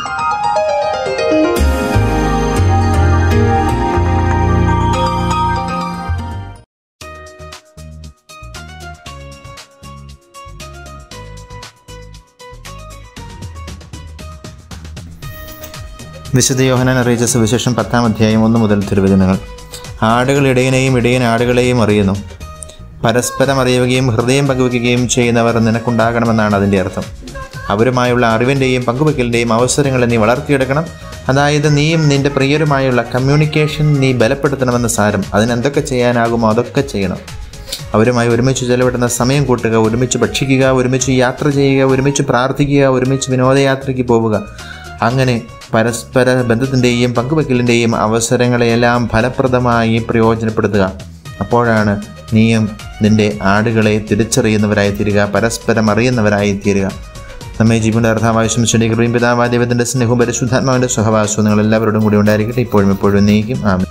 വിശുദ്ധ യോഹനാൻ അറിയിച്ച സുവിശേഷം പത്താം അധ്യായം ഒന്ന് മുതൽ തിരുവചനങ്ങൾ ആടുകൾ ഇടയനെയും ഇടയൻ ആടുകളെയും അറിയുന്നു പരസ്പരം അറിയുകയും ഹൃദയം പങ്കുവയ്ക്കുകയും ചെയ്യുന്നവർ നിനക്കുണ്ടാകണമെന്നാണ് അതിൻ്റെ അർത്ഥം അവരുമായുള്ള അറിവിൻ്റെയും പങ്കുവയ്ക്കലിൻ്റെയും അവസരങ്ങളെ നീ വളർത്തിയെടുക്കണം അതായത് നീയും നിന്റെ പ്രിയരുമായുള്ള കമ്മ്യൂണിക്കേഷൻ നീ ബലപ്പെടുത്തണമെന്ന് സാരം അതിനെന്തൊക്കെ ചെയ്യാനാകുമോ അതൊക്കെ ചെയ്യണം അവരുമായി ഒരുമിച്ച് ചെലവിടുന്ന സമയം കൂട്ടുക ഒരുമിച്ച് ഭക്ഷിക്കുക ഒരുമിച്ച് യാത്ര ചെയ്യുക ഒരുമിച്ച് പ്രാർത്ഥിക്കുക ഒരുമിച്ച് വിനോദയാത്രയ്ക്ക് പോവുക അങ്ങനെ പരസ്പര ബന്ധത്തിൻ്റെയും പങ്കുവയ്ക്കലിൻ്റെയും അവസരങ്ങളെയെല്ലാം ഫലപ്രദമായി പ്രയോജനപ്പെടുത്തുക അപ്പോഴാണ് നീയും നിന്റെ ആടുകളെ തിരിച്ചറിയുന്നവരായി തീരുക പരസ്പരം അറിയുന്നവരായി തീരുക നമ്മെ ജീവന്റെ അർത്ഥാവശ്യം ശ്രീ കൃപയും പിതാവായ ദൈവത്തിൻ്റെ സ്നേഹവും പരിശുദ്ധാത്മാവിൻ്റെ സഹവാസവും നിങ്ങൾ എല്ലാവരോടും കൂടി ഉണ്ടായിരിക്കട്ടെ ഇപ്പോഴും എപ്പോഴും നീക്കും ആമേ